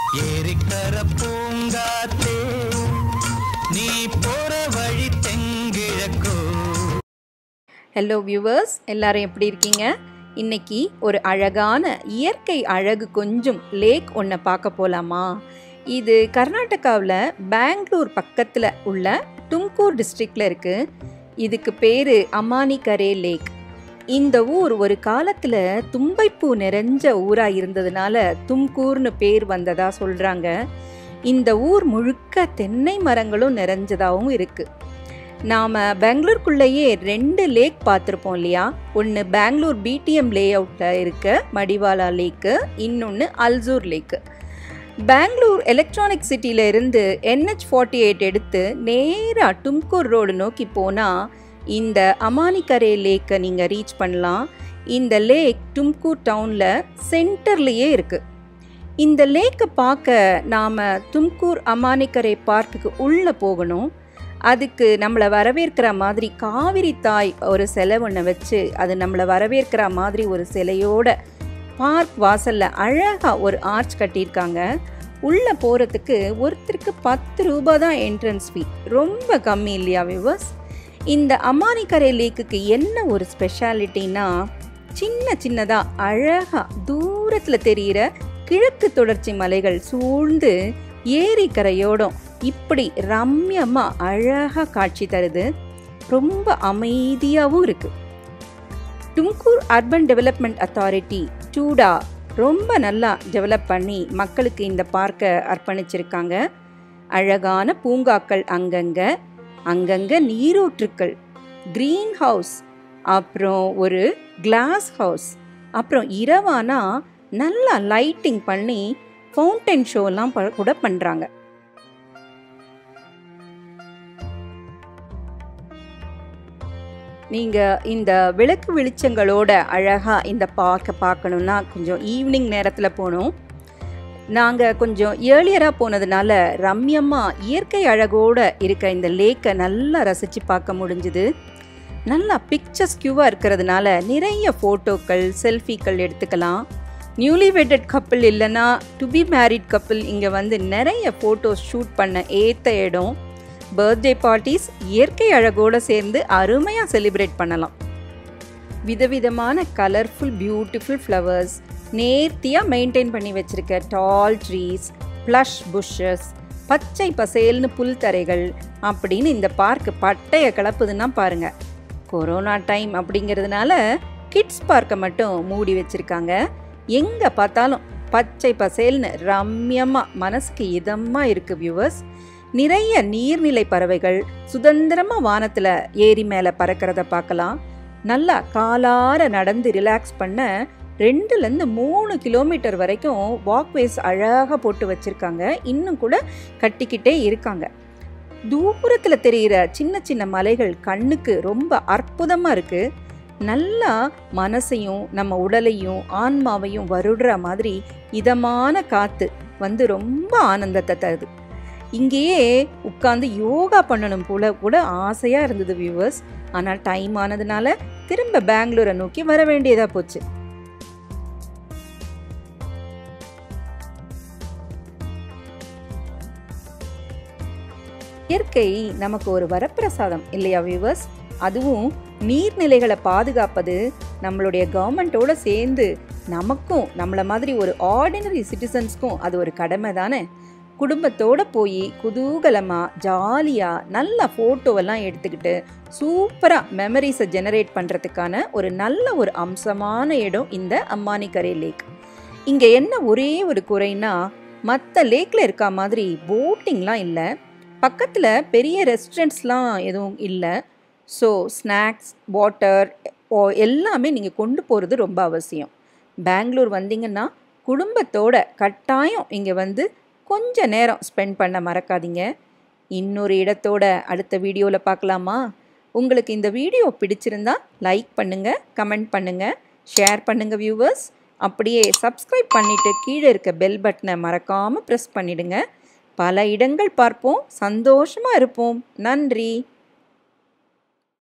ஏரிக்கர பூங்காத்தே நீ போற வழி தெங்கிழக்கோ ஹலோ வியூவர்ஸ் எல்லாரும் எப்படி இருக்கீங்க இன்னைக்கு ஒரு அழகான இயற்கை அழகு கொஞ்சம் லேக் ஒன்றை பார்க்க போகலாமா இது கர்நாடகாவில் பெங்களூர் பக்கத்தில் உள்ள தும்கூர் டிஸ்ட்ரிக்டில் இருக்குது இதுக்கு பேர் அமானிகரே லேக் இந்த ஊர் ஒரு காலத்தில் தும்பைப்பூ நிறைஞ்ச ஊராக இருந்ததுனால தும்கூர்னு பேர் வந்ததா சொல்கிறாங்க இந்த ஊர் முழுக்க தென்னை மரங்களும் நிறைஞ்சதாகவும் இருக்குது நாம் பெங்களூருக்குள்ளேயே ரெண்டு லேக் பார்த்துருப்போம் இல்லையா ஒன்று பெங்களூர் பிடிஎம் லே அவுட்டில் இருக்க மடிவாலா லேக்கு இன்னொன்று அல்சூர் லேக்கு பெங்களூர் எலக்ட்ரானிக் சிட்டியில் இருந்து என்ஹெச் ஃபார்ட்டி எயிட் எடுத்து நேராக டும்கூர் ரோடு நோக்கி போனால் இந்த அமானிகரே லேக்கை நீங்கள் ரீச் பண்ணலாம் இந்த லேக் டும்கூர் டவுனில் சென்டர்லேயே இருக்குது இந்த லேக்கை பார்க்க நாம் தும்கூர் அமானிக்கரை பார்க்குக்கு உள்ளே போகணும் அதுக்கு நம்மளை வரவேற்கிற மாதிரி காவிரி தாய் ஒரு சிலை ஒன்று வச்சு அது நம்மளை வரவேற்கிற மாதிரி ஒரு சிலையோட பார்க் வாசலில் அழகாக ஒரு ஆர்ச் கட்டியிருக்காங்க உள்ளே போகிறதுக்கு ஒருத்தருக்கு பத்து ரூபா தான் என்ட்ரன்ஸ் ஃபீ ரொம்ப கம்மி இல்லையா விவர்ஸ் இந்த அமானிக்கரை லேக்குக்கு என்ன ஒரு ஸ்பெஷாலிட்டினா சின்ன சின்னதாக அழகாக தூரத்தில் தெரிகிற கிழக்கு தொடர்ச்சி மலைகள் சூழ்ந்து ஏரிக்கரையோடும் இப்படி ரம்யமாக அழகாக காட்சி தருது ரொம்ப அமைதியாகவும் இருக்கு Tumkur urban development authority TUDA ரொம்ப நல்லா டெவலப் பண்ணி மக்களுக்கு இந்த பார்க்கை அர்ப்பணிச்சிருக்காங்க அழகான பூங்காக்கள் அங்கங்கே அங்கங்கே நீரூற்றுக்கள் க்ரீன் ஹவுஸ் அப்புறம் ஒரு கிளாஸ் ஹவுஸ் அப்புறம் இரவானா நல்லா லைட்டிங் பண்ணி ஃபவுண்டைன் ஷோலாம் ப- கூட பண்ணுறாங்க நீங்கள் இந்த விளக்கு வெளிச்சங்களோட அழகாக இந்த பார்க்க பார்க்கணுன்னா கொஞ்சம் ஈவினிங் நேரத்தில் போகணும் நாங்கள் கொஞ்சம் ஏர்லியராக போனதுனால ரம்யமாக இயற்கை அழகோட இருக்க இந்த லேக்கை நல்லா ரசித்து பார்க்க முடிஞ்சுது நல்லா பிக்சர்ஸ் கியூவாக இருக்கிறதுனால நிறைய ஃபோட்டோக்கள் செல்ஃபிகள் எடுத்துக்கலாம் நியூலி வெட்டட் கப்பிள் இல்லைன்னா டு பி மேரிட் கப்பிள் இங்கே வந்து நிறைய ஃபோட்டோஸ் ஷூட் பண்ண ஏற்ற இடம் பர்த்டே பார்ட்டிஸ் இயற்கை அழகோடு சேர்ந்து அருமையாக செலிப்ரேட் பண்ணலாம் விதவிதமான கலர்ஃபுல் பியூட்டிஃபுல் ஃப்ளவர்ஸ் நேர்த்தியாக மெயின்டைன் பண்ணி வச்சிருக்க டால் ட்ரீஸ் ப்ளஷ் புஷ்ஷஸ் பச்சை பசேல்னு புல் தரைகள் அப்படின்னு இந்த பார்க் பட்டைய கிளப்புதுன்னா பாருங்க கொரோனா டைம் அப்படிங்கிறதுனால கிட்ஸ் பார்க்கை மட்டும் மூடி வச்சிருக்காங்க எங்கே பார்த்தாலும் பச்சை பசேல்னு ரம்யமாக மனசுக்கு இதமாக இருக்குது வியூவர்ஸ் நிறைய நீர்நிலை பறவைகள் சுதந்திரமாக வானத்தில் ஏரி மேலே பறக்கிறத பார்க்கலாம் நல்லா காலார நடந்து ரிலாக்ஸ் பண்ண ரெண்டுலேருந்து மூணு கிலோமீட்டர் வரைக்கும் வாக்வேஸ் அழகாக போட்டு வச்சுருக்காங்க இன்னும் கூட கட்டிக்கிட்டே இருக்காங்க தூரத்தில் தெரிகிற சின்ன சின்ன மலைகள் கண்ணுக்கு ரொம்ப அற்புதமாக இருக்குது நல்லா மனசையும் நம்ம உடலையும் ஆன்மாவையும் வருடுற மாதிரி இதமான காற்று வந்து ரொம்ப ஆனந்தத்தை தருது இங்கேயே உட்காந்து யோகா பண்ணணும் போல கூட ஆசையாக இருந்தது வியூவர்ஸ் ஆனால் டைம் ஆனதுனால திரும்ப பெங்களூரை நோக்கி வர வேண்டியதாக போச்சு இயற்கை நமக்கு ஒரு வரப்பிரசாதம் இல்லையா வியூவர்ஸ் அதுவும் நீர்நிலைகளை பாதுகாப்பது நம்மளுடைய கவர்மெண்ட்டோட சேர்ந்து நமக்கும் நம்மள மாதிரி ஒரு ஆர்டினரி சிட்டிசன்ஸ்க்கும் அது ஒரு கடமை தானே குடும்பத்தோட போய் குதூகலமாக ஜாலியாக நல்ல ஃபோட்டோவெல்லாம் எடுத்துக்கிட்டு சூப்பராக மெமரிஸை ஜெனரேட் பண்ணுறதுக்கான ஒரு நல்ல ஒரு அம்சமான இடம் இந்த அம்மானிக்கரை லேக் இங்கே என்ன ஒரே ஒரு குறைனா மற்ற லேக்கில் இருக்க மாதிரி போட்டிங்லாம் இல்லை பக்கத்தில் பெரிய ரெஸ்டாரண்ட்ஸ்லாம் எதுவும் இல்லை ஸோ ஸ்நாக்ஸ் வாட்டர் எல்லாமே நீங்கள் கொண்டு போகிறது ரொம்ப அவசியம் பெங்களூர் வந்தீங்கன்னா குடும்பத்தோட கட்டாயம் இங்கே வந்து கொஞ்ச நேரம் ஸ்பெண்ட் பண்ண மறக்காதீங்க இன்னொரு இடத்தோட அடுத்த வீடியோவில் பார்க்கலாமா உங்களுக்கு இந்த வீடியோ பிடிச்சிருந்தா லைக் பண்ணுங்கள் கமெண்ட் பண்ணுங்கள் ஷேர் பண்ணுங்கள் வியூவர்ஸ் அப்படியே சப்ஸ்கிரைப் பண்ணிவிட்டு கீழே இருக்க பெல் பட்டனை மறக்காமல் ப்ரெஸ் பண்ணிடுங்க பல இடங்கள் பார்ப்போம் சந்தோஷமாக இருப்போம் நன்றி